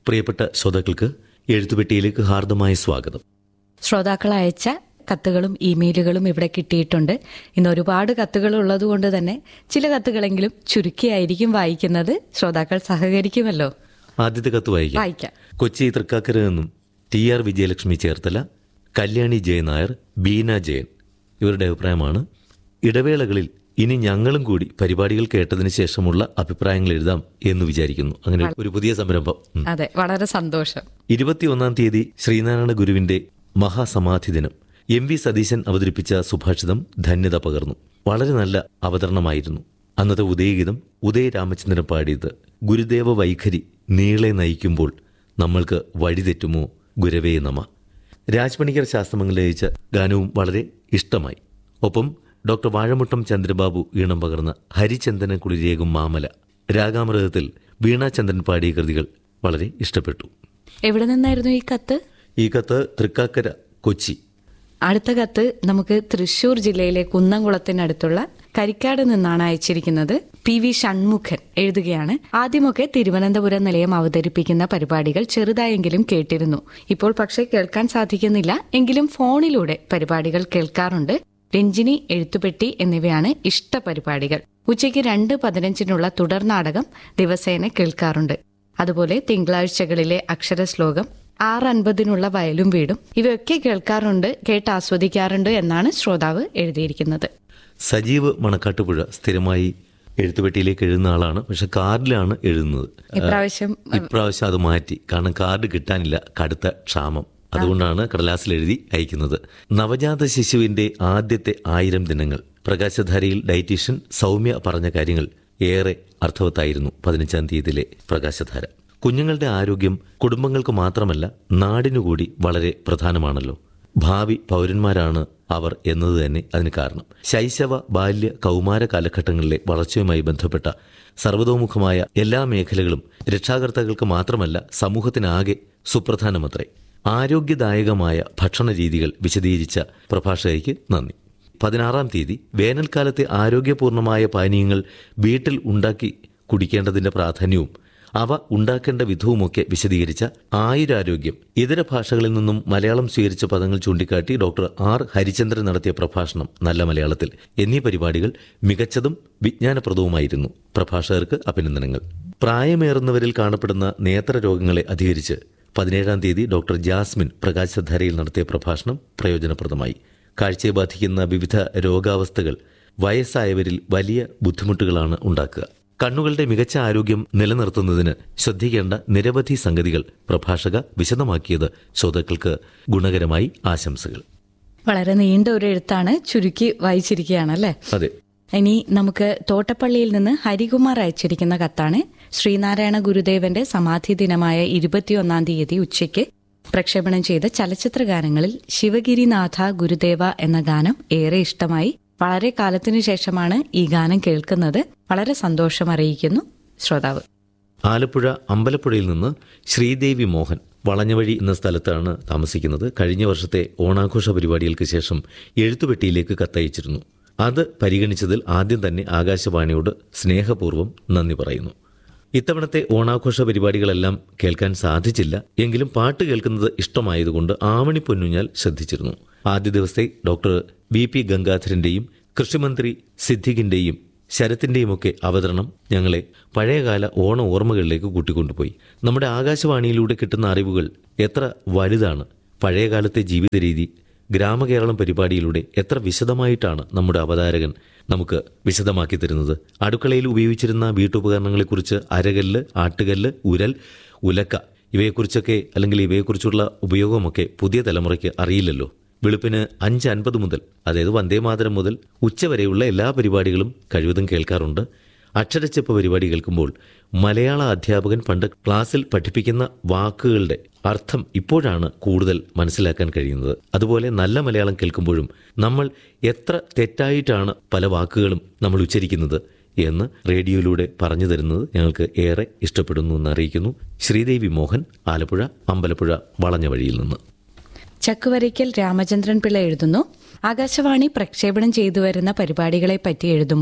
പ്രിയപ്പെട്ട ശ്രോതാക്കൾക്ക് എഴുത്തുപെട്ടിയിലേക്ക് ഹാർദമായ സ്വാഗതം ശ്രോതാക്കൾ അയച്ച കത്തുകളും ഇമെയിലുകളും ഇവിടെ കിട്ടിയിട്ടുണ്ട് ഇന്ന് ഒരുപാട് കത്തുകൾ ഉള്ളതുകൊണ്ട് തന്നെ ചില കത്തുകളെങ്കിലും ചുരുക്കിയായിരിക്കും വായിക്കുന്നത് ശ്രോതാക്കൾ സഹകരിക്കുമല്ലോ ആദ്യത്തെ കത്ത് വായിക്കാം വായിക്കാം കൊച്ചി തൃക്കാക്കര നിന്നും ടി ആർ വിജയലക്ഷ്മി ചേർത്തല കല്യാണി ജയനായർ ബീന ജയൻ ഇവരുടെ അഭിപ്രായമാണ് ഇടവേളകളിൽ ഇനി ഞങ്ങളും കൂടി പരിപാടികൾ കേട്ടതിന് ശേഷമുള്ള അഭിപ്രായങ്ങൾ എഴുതാം എന്ന് വിചാരിക്കുന്നു അങ്ങനെ ഒരു പുതിയ സംരംഭം ഉം. അതെ വളരെ സന്തോഷം ഇരുപത്തിയൊന്നാം തീയതി ശ്രീനാരായണ ഗുരുവിന്റെ മഹാസമാധി ദിനം എം വി സതീശൻ അവതരിപ്പിച്ച സുഭാഷിതം ധന്യത പകർന്നു വളരെ നല്ല അവതരണമായിരുന്നു അന്നത്തെ ഉദയഗീതം ഉദയ രാമചന്ദ്രൻ പാടിയത് ഗുരുദേവ വൈഖരി നീളെ നയിക്കുമ്പോൾ നമ്മൾക്ക് വഴിതെറ്റുമോ ഗുരവേ നമ രാജ്പണിക്കർ ശാസ്ത്രമംഗലം രചിച്ച ഗാനവും വളരെ ഇഷ്ടമായി ഒപ്പം ഡോക്ടർ വാഴമുട്ടം ചന്ദ്രബാബു ഈണം പകർന്ന ഹരിചന്ദന കുളിരേകും മാമല രാഗാമൃതത്തിൽ വീണാചന്ദ്രൻ പാടിയ കൃതികൾ വളരെ ഇഷ്ടപ്പെട്ടു എവിടെ നിന്നായിരുന്നു ഈ കത്ത് ഈ കത്ത് തൃക്കാക്കര കൊച്ചി അടുത്ത കത്ത് നമുക്ക് തൃശൂർ ജില്ലയിലെ കുന്നംകുളത്തിനടുത്തുള്ള കരിക്കാട് നിന്നാണ് അയച്ചിരിക്കുന്നത് പി വി ഷൺമുഖൻ എഴുതുകയാണ് ആദ്യമൊക്കെ തിരുവനന്തപുരം നിലയം അവതരിപ്പിക്കുന്ന പരിപാടികൾ ചെറുതായെങ്കിലും കേട്ടിരുന്നു ഇപ്പോൾ പക്ഷേ കേൾക്കാൻ സാധിക്കുന്നില്ല എങ്കിലും ഫോണിലൂടെ പരിപാടികൾ കേൾക്കാറുണ്ട് രഞ്ജിനി എഴുത്തുപെട്ടി എന്നിവയാണ് ഇഷ്ട പരിപാടികൾ ഉച്ചയ്ക്ക് രണ്ട് പതിനഞ്ചിനുള്ള തുടർ നാടകം ദിവസേന കേൾക്കാറുണ്ട് അതുപോലെ തിങ്കളാഴ്ചകളിലെ അക്ഷരശ്ലോകം ആറ് അൻപതിനുള്ള വയലും വീടും ഇവയൊക്കെ കേൾക്കാറുണ്ട് കേട്ട് ആസ്വദിക്കാറുണ്ട് എന്നാണ് ശ്രോതാവ് എഴുതിയിരിക്കുന്നത് സജീവ് മണക്കാട്ടുപുഴ സ്ഥിരമായി എഴുത്തുപെട്ടിയിലേക്ക് എഴുതുന്ന ആളാണ് പക്ഷെ കാർഡിലാണ് എഴുതുന്നത് ഇപ്രാവശ്യം ഇപ്രാവശ്യം അത് മാറ്റി കാരണം കാർഡ് കിട്ടാനില്ല കടുത്ത ക്ഷാമം അതുകൊണ്ടാണ് കടലാസിൽ എഴുതി അയക്കുന്നത് നവജാത ശിശുവിന്റെ ആദ്യത്തെ ആയിരം ദിനങ്ങൾ പ്രകാശധാരയിൽ ഡയറ്റീഷ്യൻ സൗമ്യ പറഞ്ഞ കാര്യങ്ങൾ ഏറെ അർത്ഥവത്തായിരുന്നു പതിനഞ്ചാം തീയതിയിലെ പ്രകാശധാര കുഞ്ഞുങ്ങളുടെ ആരോഗ്യം കുടുംബങ്ങൾക്ക് മാത്രമല്ല നാടിനുകൂടി വളരെ പ്രധാനമാണല്ലോ ഭാവി പൗരന്മാരാണ് അവർ എന്നത് തന്നെ അതിന് കാരണം ശൈശവ ബാല്യ കൗമാര കാലഘട്ടങ്ങളിലെ വളർച്ചയുമായി ബന്ധപ്പെട്ട സർവതോമുഖമായ എല്ലാ മേഖലകളും രക്ഷാകർത്താക്കൾക്ക് മാത്രമല്ല സമൂഹത്തിനാകെ സുപ്രധാനമത്രേ ആരോഗ്യദായകമായ ഭക്ഷണ രീതികൾ വിശദീകരിച്ച പ്രഭാഷകയ്ക്ക് നന്ദി പതിനാറാം തീയതി വേനൽക്കാലത്തെ ആരോഗ്യപൂർണമായ പാനീയങ്ങൾ വീട്ടിൽ ഉണ്ടാക്കി കുടിക്കേണ്ടതിന്റെ പ്രാധാന്യവും അവ ഉണ്ടാക്കേണ്ട വിധവുമൊക്കെ വിശദീകരിച്ച ആയുരാരോഗ്യം ഇതര ഭാഷകളിൽ നിന്നും മലയാളം സ്വീകരിച്ച പദങ്ങൾ ചൂണ്ടിക്കാട്ടി ഡോക്ടർ ആർ ഹരിചന്ദ്രൻ നടത്തിയ പ്രഭാഷണം നല്ല മലയാളത്തിൽ എന്നീ പരിപാടികൾ മികച്ചതും വിജ്ഞാനപ്രദവുമായിരുന്നു പ്രഭാഷകർക്ക് അഭിനന്ദനങ്ങൾ പ്രായമേറുന്നവരിൽ കാണപ്പെടുന്ന നേത്രരോഗങ്ങളെ അധികരിച്ച് പതിനേഴാം തീയതി ഡോക്ടർ ജാസ്മിൻ പ്രകാശധാരയിൽ നടത്തിയ പ്രഭാഷണം പ്രയോജനപ്രദമായി കാഴ്ചയെ ബാധിക്കുന്ന വിവിധ രോഗാവസ്ഥകൾ വയസ്സായവരിൽ വലിയ ബുദ്ധിമുട്ടുകളാണ് ഉണ്ടാക്കുക കണ്ണുകളുടെ മികച്ച ആരോഗ്യം നിലനിർത്തുന്നതിന് ശ്രദ്ധിക്കേണ്ട നിരവധി സംഗതികൾ പ്രഭാഷക വിശദമാക്കിയത് ശ്രോതാക്കൾക്ക് ഗുണകരമായി ആശംസകൾ വളരെ നീണ്ട ഒരു എഴുത്താണ് ചുരുക്കി വായിച്ചിരിക്കുകയാണ് അല്ലേ അതെ ഇനി നമുക്ക് തോട്ടപ്പള്ളിയിൽ നിന്ന് ഹരികുമാർ അയച്ചിരിക്കുന്ന കത്താണ് ശ്രീനാരായണ ഗുരുദേവന്റെ സമാധി ദിനമായ ഇരുപത്തിയൊന്നാം തീയതി ഉച്ചയ്ക്ക് പ്രക്ഷേപണം ചെയ്ത ചലച്ചിത്ര ഗാനങ്ങളിൽ ശിവഗിരിനാഥ ഗുരുദേവ എന്ന ഗാനം ഏറെ ഇഷ്ടമായി വളരെ കാലത്തിനു ശേഷമാണ് ഈ ഗാനം കേൾക്കുന്നത് വളരെ സന്തോഷം അറിയിക്കുന്നു ശ്രോതാവ് ആലപ്പുഴ അമ്പലപ്പുഴയിൽ നിന്ന് ശ്രീദേവി മോഹൻ വളഞ്ഞവഴി എന്ന സ്ഥലത്താണ് താമസിക്കുന്നത് കഴിഞ്ഞ വർഷത്തെ ഓണാഘോഷ പരിപാടികൾക്ക് ശേഷം എഴുത്തുപെട്ടിയിലേക്ക് കത്തയച്ചിരുന്നു അത് പരിഗണിച്ചതിൽ ആദ്യം തന്നെ ആകാശവാണിയോട് സ്നേഹപൂർവ്വം നന്ദി പറയുന്നു ഇത്തവണത്തെ ഓണാഘോഷ പരിപാടികളെല്ലാം കേൾക്കാൻ സാധിച്ചില്ല എങ്കിലും പാട്ട് കേൾക്കുന്നത് ഇഷ്ടമായതുകൊണ്ട് ആവണി പൊന്നുഞ്ഞാൽ ശ്രദ്ധിച്ചിരുന്നു ആദ്യ ദിവസത്തെ ഡോക്ടർ വി പി ഗംഗാധരന്റെയും കൃഷിമന്ത്രി സിദ്ദിഖിന്റെയും ശരത്തിന്റെയുമൊക്കെ അവതരണം ഞങ്ങളെ പഴയകാല ഓണ ഓർമ്മകളിലേക്ക് കൂട്ടിക്കൊണ്ടുപോയി നമ്മുടെ ആകാശവാണിയിലൂടെ കിട്ടുന്ന അറിവുകൾ എത്ര വലുതാണ് പഴയകാലത്തെ ജീവിത രീതി ഗ്രാമകേരളം പരിപാടിയിലൂടെ എത്ര വിശദമായിട്ടാണ് നമ്മുടെ അവതാരകൻ നമുക്ക് വിശദമാക്കി തരുന്നത് അടുക്കളയിൽ ഉപയോഗിച്ചിരുന്ന വീട്ടുപകരണങ്ങളെക്കുറിച്ച് അരകല്ല് ആട്ടുകല്ല് ഉരൽ ഉലക്ക ഇവയെക്കുറിച്ചൊക്കെ അല്ലെങ്കിൽ ഇവയെക്കുറിച്ചുള്ള ഉപയോഗമൊക്കെ പുതിയ തലമുറയ്ക്ക് അറിയില്ലല്ലോ വെളുപ്പിന് അഞ്ച് അൻപത് മുതൽ അതായത് വന്ദേമാതരം മുതൽ ഉച്ചവരെയുള്ള എല്ലാ പരിപാടികളും കഴിവതും കേൾക്കാറുണ്ട് അക്ഷരച്ചെപ്പ് പരിപാടി കേൾക്കുമ്പോൾ മലയാള അധ്യാപകൻ പണ്ട് ക്ലാസ്സിൽ പഠിപ്പിക്കുന്ന വാക്കുകളുടെ അർത്ഥം ഇപ്പോഴാണ് കൂടുതൽ മനസ്സിലാക്കാൻ കഴിയുന്നത് അതുപോലെ നല്ല മലയാളം കേൾക്കുമ്പോഴും നമ്മൾ എത്ര തെറ്റായിട്ടാണ് പല വാക്കുകളും നമ്മൾ ഉച്ചരിക്കുന്നത് എന്ന് റേഡിയോയിലൂടെ പറഞ്ഞു തരുന്നത് ഞങ്ങൾക്ക് ഏറെ ഇഷ്ടപ്പെടുന്നു എന്ന് അറിയിക്കുന്നു ശ്രീദേവി മോഹൻ ആലപ്പുഴ അമ്പലപ്പുഴ വളഞ്ഞ വഴിയിൽ നിന്ന് ചക്കുവരയ്ക്കൽ രാമചന്ദ്രൻ പിള്ള എഴുതുന്നു ആകാശവാണി പ്രക്ഷേപണം ചെയ്തു വരുന്ന പരിപാടികളെ പറ്റി എഴുതുമ്പോൾ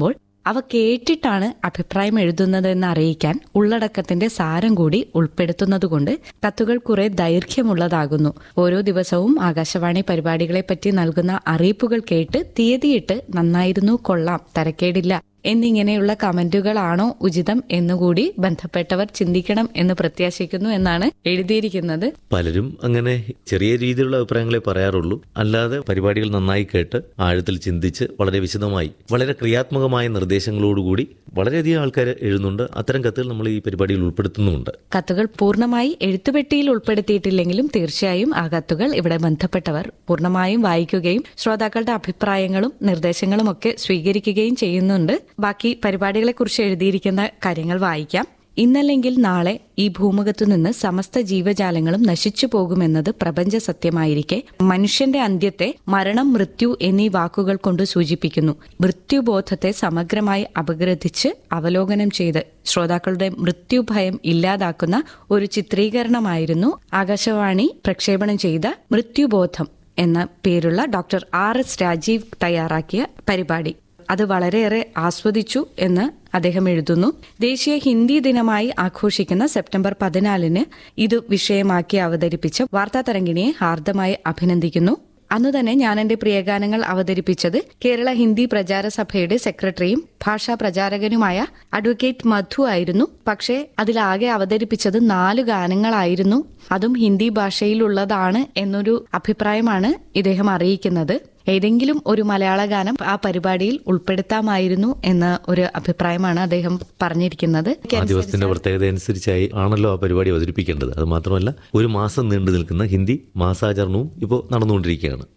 അവ കേട്ടിട്ടാണ് അഭിപ്രായം എഴുതുന്നതെന്ന് അറിയിക്കാൻ ഉള്ളടക്കത്തിന്റെ സാരം കൂടി ഉൾപ്പെടുത്തുന്നതുകൊണ്ട് കത്തുകൾ കുറെ ദൈർഘ്യമുള്ളതാകുന്നു ഓരോ ദിവസവും ആകാശവാണി പരിപാടികളെപ്പറ്റി നൽകുന്ന അറിയിപ്പുകൾ കേട്ട് തീയതിയിട്ട് നന്നായിരുന്നു കൊള്ളാം തരക്കേടില്ല എന്നിങ്ങനെയുള്ള കമന്റുകളാണോ ഉചിതം എന്നുകൂടി ബന്ധപ്പെട്ടവർ ചിന്തിക്കണം എന്ന് പ്രത്യാശിക്കുന്നു എന്നാണ് എഴുതിയിരിക്കുന്നത് പലരും അങ്ങനെ ചെറിയ രീതിയിലുള്ള അഭിപ്രായങ്ങളെ പറയാറുള്ളൂ അല്ലാതെ പരിപാടികൾ നന്നായി കേട്ട് ആഴത്തിൽ ചിന്തിച്ച് വളരെ വിശദമായി വളരെ ക്രിയാത്മകമായ നിർദ്ദേശങ്ങളോടുകൂടി വളരെയധികം ആൾക്കാർ എഴുതുന്നുണ്ട് അത്തരം കത്തുകൾ നമ്മൾ ഈ പരിപാടിയിൽ ഉൾപ്പെടുത്തുന്നുമുണ്ട് കത്തുകൾ പൂർണ്ണമായി എഴുത്തുപെട്ടിയിൽ ഉൾപ്പെടുത്തിയിട്ടില്ലെങ്കിലും തീർച്ചയായും ആ കത്തുകൾ ഇവിടെ ബന്ധപ്പെട്ടവർ പൂർണ്ണമായും വായിക്കുകയും ശ്രോതാക്കളുടെ അഭിപ്രായങ്ങളും നിർദ്ദേശങ്ങളും ഒക്കെ സ്വീകരിക്കുകയും ചെയ്യുന്നുണ്ട് ബാക്കി പരിപാടികളെക്കുറിച്ച് എഴുതിയിരിക്കുന്ന കാര്യങ്ങൾ വായിക്കാം ഇന്നല്ലെങ്കിൽ നാളെ ഈ ഭൂമുഖത്തു നിന്ന് സമസ്ത ജീവജാലങ്ങളും നശിച്ചു പോകുമെന്നത് പ്രപഞ്ച സത്യമായിരിക്കെ മനുഷ്യന്റെ അന്ത്യത്തെ മരണം മൃത്യു എന്നീ വാക്കുകൾ കൊണ്ട് സൂചിപ്പിക്കുന്നു മൃത്യുബോധത്തെ സമഗ്രമായി അപഗ്രഥിച്ച് അവലോകനം ചെയ്ത് ശ്രോതാക്കളുടെ മൃത്യുഭയം ഇല്ലാതാക്കുന്ന ഒരു ചിത്രീകരണമായിരുന്നു ആകാശവാണി പ്രക്ഷേപണം ചെയ്ത മൃത്യുബോധം എന്ന പേരുള്ള ഡോക്ടർ ആർ എസ് രാജീവ് തയ്യാറാക്കിയ പരിപാടി അത് വളരെയേറെ ആസ്വദിച്ചു എന്ന് അദ്ദേഹം എഴുതുന്നു ദേശീയ ഹിന്ദി ദിനമായി ആഘോഷിക്കുന്ന സെപ്റ്റംബർ പതിനാലിന് ഇത് വിഷയമാക്കി അവതരിപ്പിച്ച വാർത്താ തരംഗിണിയെ ഹാർദമായി അഭിനന്ദിക്കുന്നു അന്നു തന്നെ ഞാൻ എന്റെ പ്രിയഗാനങ്ങൾ അവതരിപ്പിച്ചത് കേരള ഹിന്ദി പ്രചാര സഭയുടെ സെക്രട്ടറിയും ഭാഷാ പ്രചാരകനുമായ അഡ്വക്കേറ്റ് മധു ആയിരുന്നു പക്ഷേ അതിലാകെ അവതരിപ്പിച്ചത് നാല് ഗാനങ്ങളായിരുന്നു അതും ഹിന്ദി ഭാഷയിലുള്ളതാണ് എന്നൊരു അഭിപ്രായമാണ് ഇദ്ദേഹം അറിയിക്കുന്നത് ഏതെങ്കിലും ഒരു മലയാള ഗാനം ആ പരിപാടിയിൽ ഉൾപ്പെടുത്താമായിരുന്നു എന്ന ഒരു അഭിപ്രായമാണ് അദ്ദേഹം പറഞ്ഞിരിക്കുന്നത് ആ ദിവസത്തിന്റെ പ്രത്യേകത അനുസരിച്ചായി ആണല്ലോ ആ പരിപാടി അവതരിപ്പിക്കേണ്ടത് അത് മാത്രമല്ല ഒരു മാസം നീണ്ടു നിൽക്കുന്ന ഹിന്ദി മാസാചരണവും ഇപ്പോൾ നടന്നുകൊണ്ടിരിക്കുകയാണ്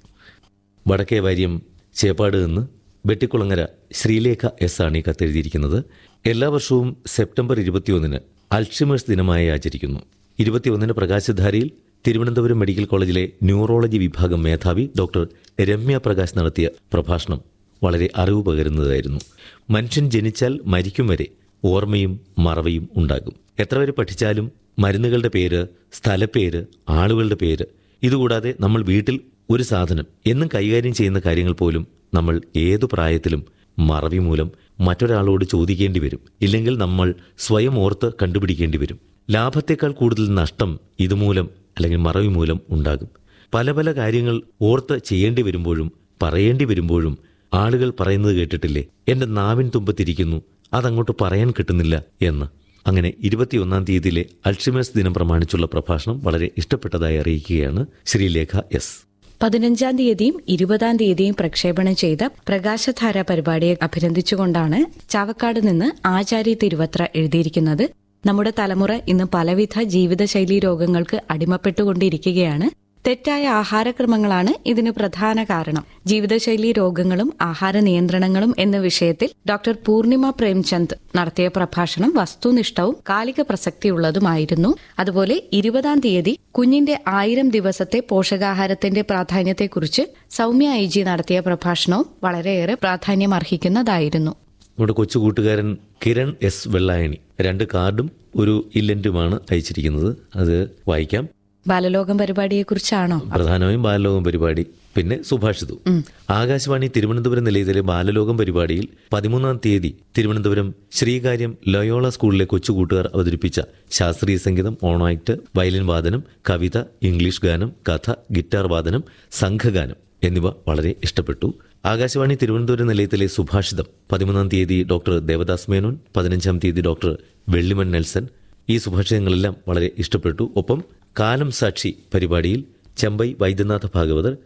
വടക്കേ വാര്യം ചേപ്പാട് നിന്ന് വെട്ടിക്കുളങ്ങര ശ്രീലേഖ എസ് ആണ് ഈ കത്തെഴുതിയിരിക്കുന്നത് എല്ലാ വർഷവും സെപ്റ്റംബർ ഇരുപത്തിയൊന്നിന് അൽഷിമേഴ്സ് ദിനമായി ആചരിക്കുന്നു ഇരുപത്തിയൊന്നിന് പ്രകാശധാരയിൽ തിരുവനന്തപുരം മെഡിക്കൽ കോളേജിലെ ന്യൂറോളജി വിഭാഗം മേധാവി ഡോക്ടർ രമ്യ പ്രകാശ് നടത്തിയ പ്രഭാഷണം വളരെ അറിവ് പകരുന്നതായിരുന്നു മനുഷ്യൻ ജനിച്ചാൽ മരിക്കും വരെ ഓർമ്മയും മറവിയും ഉണ്ടാകും എത്ര വരെ പഠിച്ചാലും മരുന്നുകളുടെ പേര് സ്ഥലപ്പേര് ആളുകളുടെ പേര് ഇതുകൂടാതെ നമ്മൾ വീട്ടിൽ ഒരു സാധനം എന്നും കൈകാര്യം ചെയ്യുന്ന കാര്യങ്ങൾ പോലും നമ്മൾ ഏതു പ്രായത്തിലും മറവി മൂലം മറ്റൊരാളോട് ചോദിക്കേണ്ടി വരും ഇല്ലെങ്കിൽ നമ്മൾ സ്വയം ഓർത്ത് കണ്ടുപിടിക്കേണ്ടി വരും ലാഭത്തേക്കാൾ കൂടുതൽ നഷ്ടം ഇതുമൂലം അല്ലെങ്കിൽ മറവി മൂലം ഉണ്ടാകും പല പല കാര്യങ്ങൾ ഓർത്ത് ചെയ്യേണ്ടി വരുമ്പോഴും പറയേണ്ടി വരുമ്പോഴും ആളുകൾ പറയുന്നത് കേട്ടിട്ടില്ലേ എന്റെ നാവിൻ തുമ്പത്തിരിക്കുന്നു അതങ്ങോട്ട് പറയാൻ കിട്ടുന്നില്ല എന്ന് അങ്ങനെ ഇരുപത്തിയൊന്നാം തീയതിയിലെ അൾഷിമേഴ്സ് ദിനം പ്രമാണിച്ചുള്ള പ്രഭാഷണം വളരെ ഇഷ്ടപ്പെട്ടതായി അറിയിക്കുകയാണ് ശ്രീലേഖ എസ് പതിനഞ്ചാം തീയതിയും ഇരുപതാം തീയതിയും പ്രക്ഷേപണം ചെയ്ത പ്രകാശധാര പരിപാടിയെ അഭിനന്ദിച്ചുകൊണ്ടാണ് ചാവക്കാട് നിന്ന് ആചാര്യ തിരുവത്ര എഴുതിയിരിക്കുന്നത് നമ്മുടെ തലമുറ ഇന്ന് പലവിധ ജീവിതശൈലി രോഗങ്ങൾക്ക് അടിമപ്പെട്ടുകൊണ്ടിരിക്കുകയാണ് തെറ്റായ ആഹാരക്രമങ്ങളാണ് ഇതിന് പ്രധാന കാരണം ജീവിതശൈലി രോഗങ്ങളും ആഹാര നിയന്ത്രണങ്ങളും എന്ന വിഷയത്തിൽ ഡോക്ടർ പൂർണിമ പ്രേംചന്ദ് നടത്തിയ പ്രഭാഷണം വസ്തുനിഷ്ഠവും കാലിക പ്രസക്തിയുള്ളതുമായിരുന്നു അതുപോലെ ഇരുപതാം തീയതി കുഞ്ഞിന്റെ ആയിരം ദിവസത്തെ പോഷകാഹാരത്തിന്റെ പ്രാധാന്യത്തെക്കുറിച്ച് സൗമ്യ ഐ ജി നടത്തിയ പ്രഭാഷണവും വളരെയേറെ പ്രാധാന്യം അർഹിക്കുന്നതായിരുന്നു നമ്മുടെ കൊച്ചു കൂട്ടുകാരൻ കിരൺ എസ് വെള്ളായണി രണ്ട് കാർഡും ഒരു ഇല്ലന്റുമാണ് അയച്ചിരിക്കുന്നത് അത് വായിക്കാം ബാലലോകം പരിപാടിയെക്കുറിച്ചാണോ പ്രധാനമായും ബാലലോകം പരിപാടി പിന്നെ സുഭാഷിതു ആകാശവാണി തിരുവനന്തപുരം നിലയത്തിലെ ബാലലോകം പരിപാടിയിൽ പതിമൂന്നാം തീയതി തിരുവനന്തപുരം ശ്രീകാര്യം ലയോള സ്കൂളിലെ കൊച്ചു കൂട്ടുകാർ അവതരിപ്പിച്ച ശാസ്ത്രീയ സംഗീതം ഓണാക്ട് വയലിൻ വാദനം കവിത ഇംഗ്ലീഷ് ഗാനം കഥ ഗിറ്റാർ വാദനം സംഘഗാനം എന്നിവ വളരെ ഇഷ്ടപ്പെട്ടു ആകാശവാണി തിരുവനന്തപുരം നിലയത്തിലെ സുഭാഷിതം പതിമൂന്നാം തീയതി ഡോക്ടർ ദേവദാസ് മേനോൻ പതിനഞ്ചാം തീയതി ഡോക്ടർ വെള്ളിമൺ നെൽസൺ ഈ സുഭാഷിതങ്ങളെല്ലാം വളരെ ഇഷ്ടപ്പെട്ടു ഒപ്പം കാലം സാക്ഷി പരിപാടിയിൽ ചെമ്പൈ വൈദ്യനാഥ ഭാഗവതർ